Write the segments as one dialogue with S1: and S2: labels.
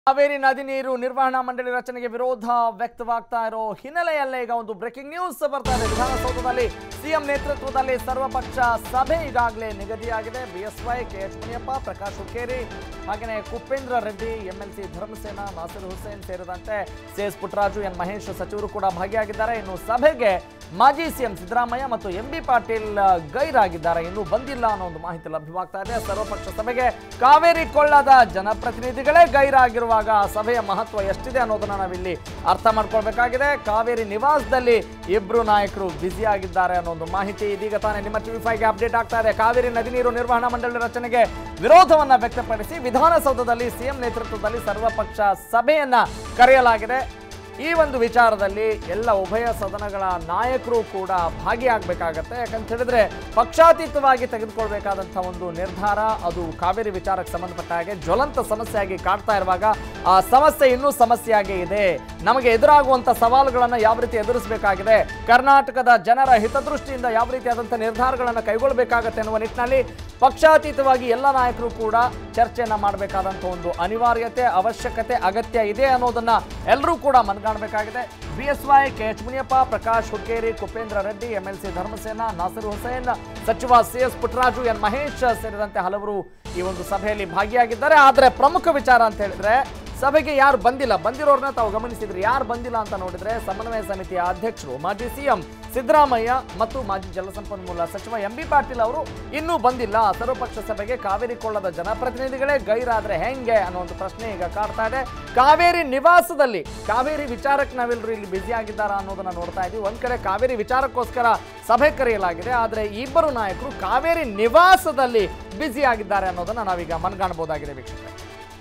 S1: ಕಾವೇರಿ ನದಿ ನೀರು ನಿರ್ವಹಣಾ ಮಂಡಳಿ ರಚನೆಗೆ ವಿರೋಧ ವ್ಯಕ್ತವಾಗ್ತಾ ಇರೋ ಹಿನ್ನೆಲೆಯಲ್ಲೇ ಈಗ ಒಂದು ಬ್ರೇಕಿಂಗ್ ನ್ಯೂಸ್ ಬರ್ತಾ ಇದೆ ವಿಧಾನಸೌಧದಲ್ಲಿ ಸಿಎಂ ನೇತೃತ್ವದಲ್ಲಿ ಸರ್ವಪಕ್ಷ ಸಭೆ ಈಗಾಗಲೇ ನಿಗದಿಯಾಗಿದೆ ಬಿಎಸ್ವೈ ಕೆಎಚ್ ಮುನಿಯಪ್ಪ ಪ್ರಕಾಶ್ ಹುಕ್ಕೇರಿ ಹಾಗೆಯೇ ಕುಪೇಂದ್ರ ರೆಡ್ಡಿ ಎಂಎಲ್ಸಿ ಧರ್ಮಸೇನ ನಾಸಿರ್ ಹುಸೇನ್ ಸೇರಿದಂತೆ ಸಿಎಸ್ ಪುಟ್ಟರಾಜು ಎನ್ ಮಹೇಶ್ ಸಚಿವರು ಕೂಡ ಭಾಗಿಯಾಗಿದ್ದಾರೆ ಇನ್ನು ಸಭೆಗೆ ಮಾಜಿ ಸಿಎಂ ಸಿದ್ದರಾಮಯ್ಯ ಮತ್ತು ಎಂ ಬಿ ಪಾಟೀಲ್ ಆ, ಗೈರಾಗಿದ್ದಾರೆ ಇನ್ನೂ ಬಂದಿಲ್ಲ ಅನ್ನೋ ಒಂದು ಮಾಹಿತಿ ಲಭ್ಯವಾಗ್ತಾ ಇದೆ ಸರ್ವಪಕ್ಷ ಸಭೆಗೆ ಕಾವೇರಿ ಕೊಳ್ಳದ ಜನಪ್ರತಿನಿಧಿಗಳೇ ಗೈರಾಗಿರುವಾಗ ಆ ಸಭೆಯ ಮಹತ್ವ ಎಷ್ಟಿದೆ ಅನ್ನೋದನ್ನ ನಾವಿಲ್ಲಿ ಅರ್ಥ ಮಾಡ್ಕೊಳ್ಬೇಕಾಗಿದೆ ಕಾವೇರಿ ನಿವಾಸದಲ್ಲಿ ಇಬ್ರು ನಾಯಕರು ಬ್ಯುಸಿ ಆಗಿದ್ದಾರೆ ಅನ್ನೋ ಒಂದು ಮಾಹಿತಿ ಇದೀಗ ತಾನೇ ನಿಮ್ಮ ಟಿವಿ ಫೈವ್ಗೆ ಅಪ್ಡೇಟ್ ಆಗ್ತಾ ಇದೆ ಕಾವೇರಿ ನದಿ ನೀರು ನಿರ್ವಹಣಾ ಮಂಡಳಿ ರಚನೆಗೆ ವಿರೋಧವನ್ನ ವ್ಯಕ್ತಪಡಿಸಿ ವಿಧಾನಸೌಧದಲ್ಲಿ ಸಿಎಂ ನೇತೃತ್ವದಲ್ಲಿ ಸರ್ವಪಕ್ಷ ಸಭೆಯನ್ನ ಕರೆಯಲಾಗಿದೆ ಈ ಒಂದು ವಿಚಾರದಲ್ಲಿ ಎಲ್ಲ ಉಭಯ ಸದನಗಳ ನಾಯಕರು ಕೂಡ ಭಾಗಿಯಾಗಬೇಕಾಗತ್ತೆ ಯಾಕಂತ ಹೇಳಿದ್ರೆ ಪಕ್ಷಾತೀತವಾಗಿ ತೆಗೆದುಕೊಳ್ಬೇಕಾದಂಥ ಒಂದು ನಿರ್ಧಾರ ಅದು ಕಾವೇರಿ ವಿಚಾರಕ್ಕೆ ಸಂಬಂಧಪಟ್ಟ ಹಾಗೆ ಜ್ವಲಂತ ಸಮಸ್ಯೆಯಾಗಿ ಕಾಡ್ತಾ ಇರುವಾಗ ಆ ಸಮಸ್ಯೆ ಇನ್ನೂ ಸಮಸ್ಯೆಯಾಗಿ ಇದೆ ನಮಗೆ ಎದುರಾಗುವಂಥ ಸವಾಲುಗಳನ್ನು ಯಾವ ರೀತಿ ಎದುರಿಸಬೇಕಾಗಿದೆ ಕರ್ನಾಟಕದ ಜನರ ಹಿತದೃಷ್ಟಿಯಿಂದ ಯಾವ ರೀತಿಯಾದಂಥ ನಿರ್ಧಾರಗಳನ್ನು ಕೈಗೊಳ್ಳಬೇಕಾಗತ್ತೆ ಅನ್ನುವ ನಿಟ್ಟಿನಲ್ಲಿ ಪಕ್ಷಾತೀತವಾಗಿ ಎಲ್ಲ ನಾಯಕರು ಕೂಡ ಚರ್ಚೆಯನ್ನ ಮಾಡಬೇಕಾದಂಥ ಒಂದು ಅನಿವಾರ್ಯತೆ ಅವಶ್ಯಕತೆ ಅಗತ್ಯ ಇದೆ ಅನ್ನೋದನ್ನ ಎಲ್ಲರೂ ಕೂಡ ಮನಗಾಣಬೇಕಾಗಿದೆ B S Y K H Muniyappa Prakash Hukkeri Kupendra Reddy M L C Dharmasena Nasir Hussain ಸಚಿವ C S Puttaraju N Mahesh ಸೇರಿದಂತೆ ಹಲವರು ಈ ಒಂದು ಸಭೆಯಲ್ಲಿ ಭಾಗಿಯಾಗಿದ್ದಾರೆ ಆದರೆ ಪ್ರಮುಖ ವಿಚಾರ ಅಂತ ಹೇಳಿದ್ರೆ ಸಭೆಗೆ ಯಾರು ಬಂದಿಲ್ಲ ಬಂದಿರೋರ್ನ ತಾವು ಗಮನಿಸಿದ್ರಿ ಯಾರು ಬಂದಿಲ್ಲ ಅಂತ ನೋಡಿದ್ರೆ ಸಮನ್ವಯ ಸಮಿತಿಯ ಅಧ್ಯಕ್ಷರು ಮಾಜಿ ಸಿಎಂ ಸಿದ್ದರಾಮಯ್ಯ ಮತ್ತು ಮಾಜಿ ಜಲಸಂಪನ್ಮೂಲ ಸಚಿವ ಎಂ ಬಿ ಪಾಟೀಲ್ ಅವರು ಇನ್ನೂ ಬಂದಿಲ್ಲ ಸರ್ವಪಕ್ಷ ಸಭೆಗೆ ಕಾವೇರಿ ಕೊಳ್ಳದ ಜನಪ್ರತಿನಿಧಿಗಳೇ ಗೈರಾದ್ರೆ ಹೆಂಗೆ ಅನ್ನೋ ಒಂದು ಪ್ರಶ್ನೆ ಈಗ ಕಾಡ್ತಾ ಇದೆ ಕಾವೇರಿ ನಿವಾಸದಲ್ಲಿ ಕಾವೇರಿ ವಿಚಾರಕ್ಕೆ ನಾವೆಲ್ಲರೂ ಇಲ್ಲಿ ಬ್ಯುಸಿ ಆಗಿದ್ದಾರಾ ಅನ್ನೋದನ್ನ ನೋಡ್ತಾ ಇದ್ದೀವಿ ಒಂದ್ ಕಡೆ ಕಾವೇರಿ ವಿಚಾರಕ್ಕೋಸ್ಕರ ಸಭೆ ಕರೆಯಲಾಗಿದೆ ಆದರೆ ಈ ಇಬ್ಬರು ನಾಯಕರು ಕಾವೇರಿ ನಿವಾಸದಲ್ಲಿ ಬ್ಯುಸಿ ಆಗಿದ್ದಾರೆ ಅನ್ನೋದನ್ನ ನಾವೀಗ ಮನಗಾಣಬಹುದಾಗಿದೆ ವೀಕ್ಷಕರೇ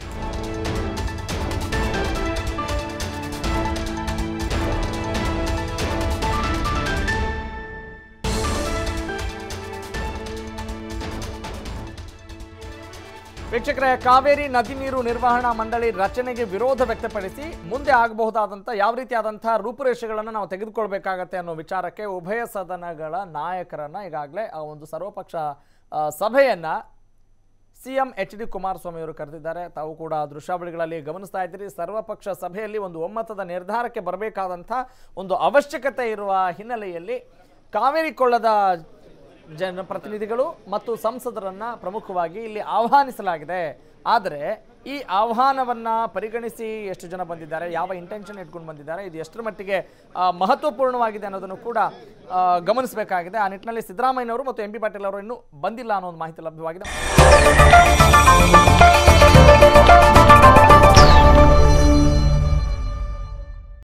S1: ವೀಕ್ಷಕರೇ ಕಾವೇರಿ ನದಿ ನೀರು ನಿರ್ವಹಣಾ ಮಂಡಳಿ ರಚನೆಗೆ ವಿರೋಧ ವ್ಯಕ್ತಪಡಿಸಿ ಮುಂದೆ ಆಗಬಹುದಾದಂಥ ಯಾವ ರೀತಿಯಾದಂಥ ರೂಪುರೇಷೆಗಳನ್ನು ನಾವು ತೆಗೆದುಕೊಳ್ಬೇಕಾಗತ್ತೆ ಅನ್ನೋ ವಿಚಾರಕ್ಕೆ ಉಭಯ ಸದನಗಳ ನಾಯಕರನ್ನ ಈಗಾಗಲೇ ಆ ಒಂದು ಸರ್ವಪಕ್ಷ ಆ, ಸಭೆಯನ್ನ ಸಿಎಂ ಎಚ್ ಡಿ ಕುಮಾರಸ್ವಾಮಿ ಅವರು ಕರೆದಿದ್ದಾರೆ ತಾವು ಕೂಡ ದೃಶ್ಯಾವಳಿಗಳಲ್ಲಿ ಗಮನಿಸ್ತಾ ಇದ್ದೀರಿ ಸರ್ವಪಕ್ಷ ಸಭೆಯಲ್ಲಿ ಒಂದು ಒಮ್ಮತದ ನಿರ್ಧಾರಕ್ಕೆ ಬರಬೇಕಾದಂಥ ಒಂದು ಅವಶ್ಯಕತೆ ಇರುವ ಹಿನ್ನೆಲೆಯಲ್ಲಿ ಕಾವೇರಿ ಕೊಳ್ಳದ ಜನಪ್ರತಿನಿಧಿಗಳು ಮತ್ತು ಸಂಸದರನ್ನ ಪ್ರಮುಖವಾಗಿ ಇಲ್ಲಿ ಆಹ್ವಾನಿಸಲಾಗಿದೆ ಆದರೆ ಈ ಆಹ್ವಾನವನ್ನ ಪರಿಗಣಿಸಿ ಎಷ್ಟು ಜನ ಬಂದಿದ್ದಾರೆ ಯಾವ ಇಂಟೆನ್ಷನ್ ಇಟ್ಕೊಂಡು ಬಂದಿದ್ದಾರೆ ಇದು ಎಷ್ಟರ ಮಟ್ಟಿಗೆ ಆ, ಮಹತ್ವಪೂರ್ಣವಾಗಿದೆ ಅನ್ನೋದನ್ನು ಕೂಡ ಆ, ಗಮನಿಸಬೇಕಾಗಿದೆ ಆ ನಿಟ್ಟಿನಲ್ಲಿ ಸಿದ್ದರಾಮಯ್ಯನವರು ಮತ್ತು ಎಂ ಬಿ ಪಾಟೀಲ್ ಅವರು ಇನ್ನೂ ಬಂದಿಲ್ಲ ಅನ್ನೋ ಒಂದು ಮಾಹಿತಿ ಲಭ್ಯವಾಗಿದೆ